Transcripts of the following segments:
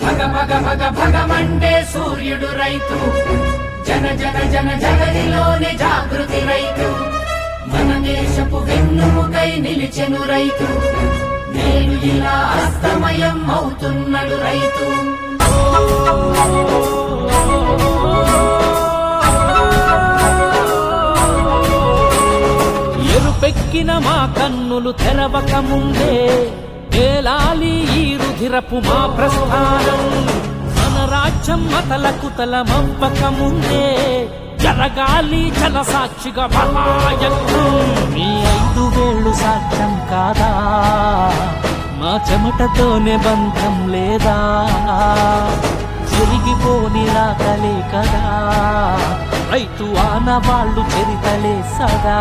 భగ భగ భగ భగమండే సూర్యుడు రైతు జన జన జన జగదిలోనే జాగృతి రైతు మన దేశపు వెన్నుముకై నిలిచెను రైతు నేడు ఇలా అస్తమయం అవుతున్నడు రైతు ఎరుపెక్కిన మా కన్నులు తెరవక ముందే తేలాలి ఈ రుధిరపు మా ప్రస్థానం మన రాజ్యం మతలకు తలమవ్వక ముందే జరగాలి జల సాక్షిగా మహాయజ్ఞం మీ ఐదు వేళ్ళు సాక్ష్యం కాదా మా చెమటతోనే బంధం లేదా చెరిగిపోని రాకలే కదా రైతు ఆనవాళ్ళు చెరితలే సదా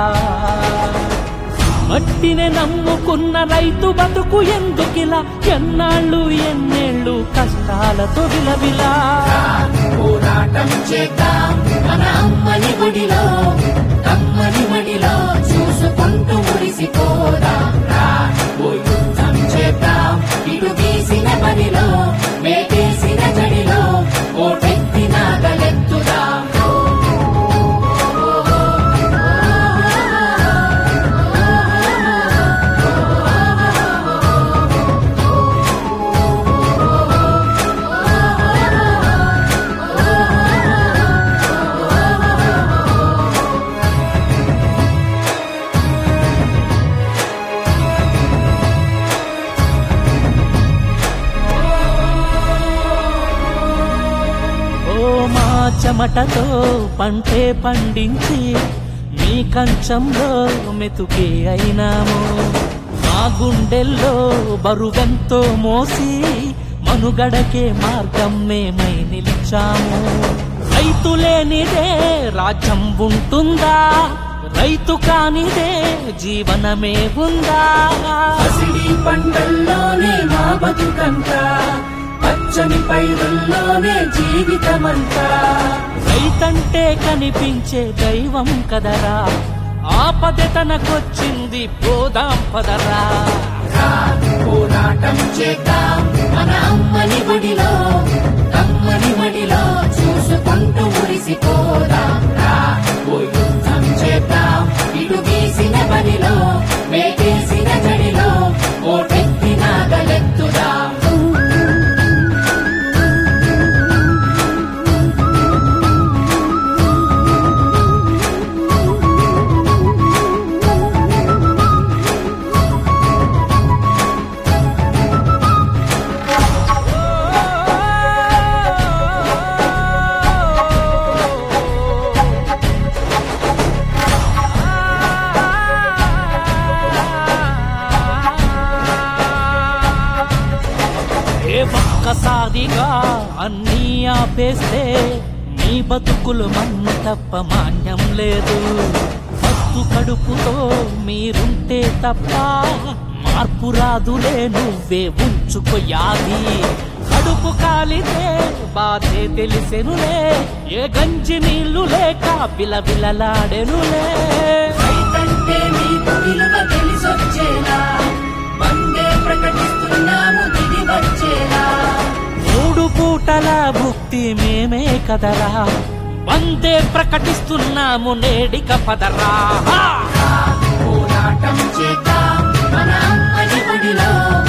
మట్టిని నమ్ముకున్న రైతు బతుకు ఎందుకిలా ఎన్నాళ్ళు ఎన్నేళ్ళు కష్టాలతో విలవిలా పోరాటం చేద్దాం మన అమ్మని గుడిలో అమ్మని మడిలో చూసుకుంటూ మురిసిపోదాం రా ఓ యుద్ధం చేద్దాం ఇటు గీసిన పనిలో మేటేసిన జడిలో ఓటెత్తి నాగలెత్తుదాం ఓ మా చెమటతో పంటే పండించి మీ కంచంలో మెతుకే అయినాము మా గుండెల్లో బరువెంతో మోసి మనుగడకే మార్గం మేమై నిలిచాము రైతు లేనిదే రాజ్యం ఉంటుందా రైతు కానిదే జీవనమే ఉందా పసిడి పంటల్లోనే మా బతుకంతా పచ్చని పైరుల్లోనే జీవితమంతా రైతంటే కనిపించే దైవం కదరా ఆపద తనకొచ్చింది పోదాం పదరా రా, పోరాటం చేద్దాం మన అమ్మని గుడిలో అమ్మని మడిలో చూసుకుంటూ మురిసిపోదాం రా ఓ యుద్ధం చేద్దాం ఇటు గీసిన పనిలో మేటేసిన జడిలో ఓటెత్తి నాగలెత్తుదాం ఏ ఒక్కసారిగా అన్నీ ఆపేస్తే మీ బతుకులు మన తప్ప మాన్యం లేదు మత్తు కడుపుతో మీరుంటే తప్ప మార్పు రాదులే నువ్వే ఉంచుకో యాది కడుపు కాలితే బాధే తెలిసెనులే ఏ గంజి నీళ్లు లేక బిలబిలలాడెనులే రైతంటే మీకు విలువ తెలిసొచ్చేలా వందే ప్రకటిస్తున్నాము దిగి వచ్చేలా మూడు పూటల భుక్తి మేమే కదరా వందే ప్రకటిస్తున్నాము నేడిక పదరా హా! పోరాటం చేద్దాం మన అమ్మని గుడిలో